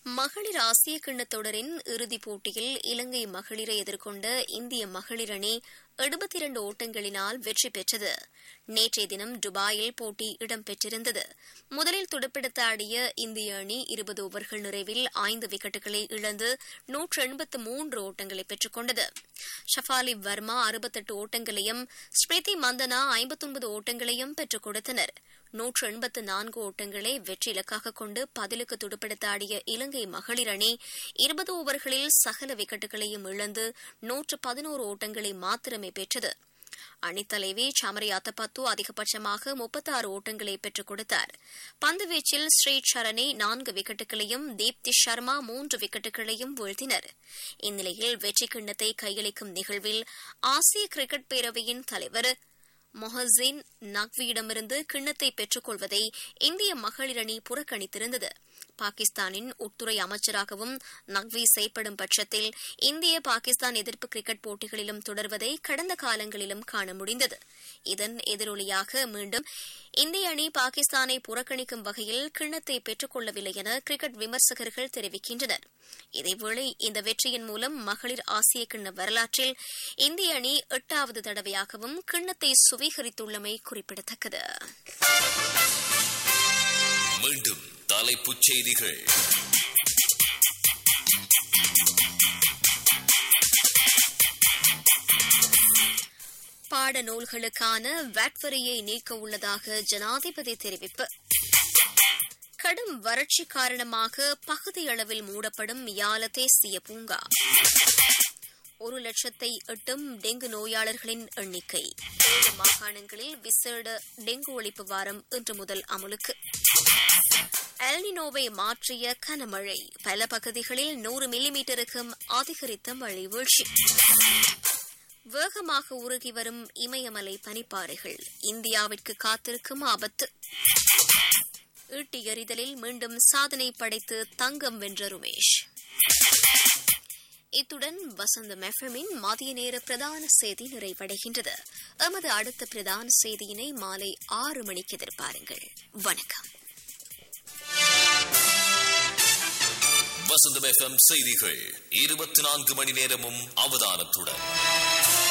மகளிர் ஆசிய கிண்ணத் தொடரின் இறுதிப் போட்டியில் இலங்கை மகளிரை எதிர்கொண்ட இந்திய மகளிர் அணி எழுபத்தி இரண்டு ஓட்டங்களினால் வெற்றி பெற்றது நேற்றைய தினம் துபாயில் போட்டி இடம்பெற்றிருந்தது முதலில் துடுப்பெடுத்து ஆடிய இந்திய அணி இருபது ஓவர்கள் நிறைவில் ஐந்து விக்கெட்டுகளை இழந்து நூற்று எண்பத்து மூன்று ஓட்டங்களை பெற்றுக் கொண்டது ஷஃபாலி வர்மா அறுபத்தெட்டு ஓட்டங்களையும் ஸ்மிருதி மந்தனா ஐம்பத்தொன்பது ஓட்டங்களையும் பெற்றுக் கொடுத்தனர் நூற்று எண்பத்து நான்கு ஓட்டங்களை வெற்றி இலக்காக கொண்டு பதிலுக்கு துடுப்பெடுத்து ஆடிய இலங்கை மகளிர் அணி இருபது ஓவர்களில் சகல விக்கெட்டுகளையும் இழந்து நூற்று பதினோரு ஓட்டங்களை மாத்திரமே பெற்றது அணித்தலைவி சமரி அத்தப்பத்து அதிகபட்சமாக முப்பத்தாறு ஓட்டங்களை பெற்றுக் கொடுத்தார் பந்துவீச்சில் ஸ்ரீ சரணி நான்கு விக்கெட்டுகளையும் தீப்தி சர்மா மூன்று விக்கெட்டுகளையும் வீழ்த்தினர் இந்நிலையில் வெற்றி கிண்ணத்தை கையளிக்கும் நிகழ்வில் ஆசிய கிரிக்கெட் பேரவையின் தலைவர் மொஹசின் நக்வியிடமிருந்து கிண்ணத்தை பெற்றுக் கொள்வதை இந்திய மகளிர் அணி புறக்கணித்திருந்தது பாகிஸ்தானின் உள்துறை அமைச்சராகவும் நக்வி செயற்படும் பட்சத்தில் இந்திய பாகிஸ்தான் எதிர்ப்பு கிரிக்கெட் போட்டிகளிலும் தொடர்வதை கடந்த காலங்களிலும் காண முடிந்தது இதன் எதிரொலியாக மீண்டும் இந்திய அணி பாகிஸ்தானை புறக்கணிக்கும் வகையில் கிண்ணத்தை பெற்றுக் கொள்ளவில்லை என கிரிக்கெட் விமர்சகர்கள் தெரிவிக்கின்றனர் இதேவேளை இந்த வெற்றியின் மூலம் மகளிர் ஆசிய கிண்ண வரலாற்றில் இந்திய அணி எட்டாவது தடவையாகவும் கிண்ணத்தை சுவீகரித்துள்ளமை குறிப்பிடத்தக்கது மீண்டும் தலைப்புச் செய்திகள் பாடநூல்களுக்கான வாட் வரியை நீக்க உள்ளதாக ஜனாதிபதி தெரிவிப்பு கடும் வறட்சி காரணமாக பகுதி அளவில் மூடப்படும் யால தேசிய பூங்கா ஒரு லட்சத்தை எட்டும் டெங்கு நோயாளர்களின் எண்ணிக்கை ஏழு மாகாணங்களில் விசேட டெங்கு ஒழிப்பு வாரம் இன்று முதல் அமலுக்கு எல்னினோவை மாற்றிய கனமழை பல பகுதிகளில் நூறு மில்லிமீட்டருக்கும் அதிகரித்த மழை வீழ்ச்சி வேகமாக உருகி வரும் இமயமலை பனிப்பாறைகள் இந்தியாவிற்கு காத்திருக்கும் ஆபத்து ஈட்டி எறிதலில் மீண்டும் சாதனை படைத்து தங்கம் வென்ற ருமேஷ் இத்துடன் வசந்தம் எஃப்எம்மின் மதிய நேர பிரதான செய்தி நிறைவடைகின்றது எமது அடுத்த பிரதான செய்தியினை மாலை ஆறு மணிக்கு எதிர்பாருங்கள் வணக்கம் வசந்தம் எஃப்எம் செய்திகள் இருபத்தி நான்கு மணி நேரமும் அவதானத்துடன்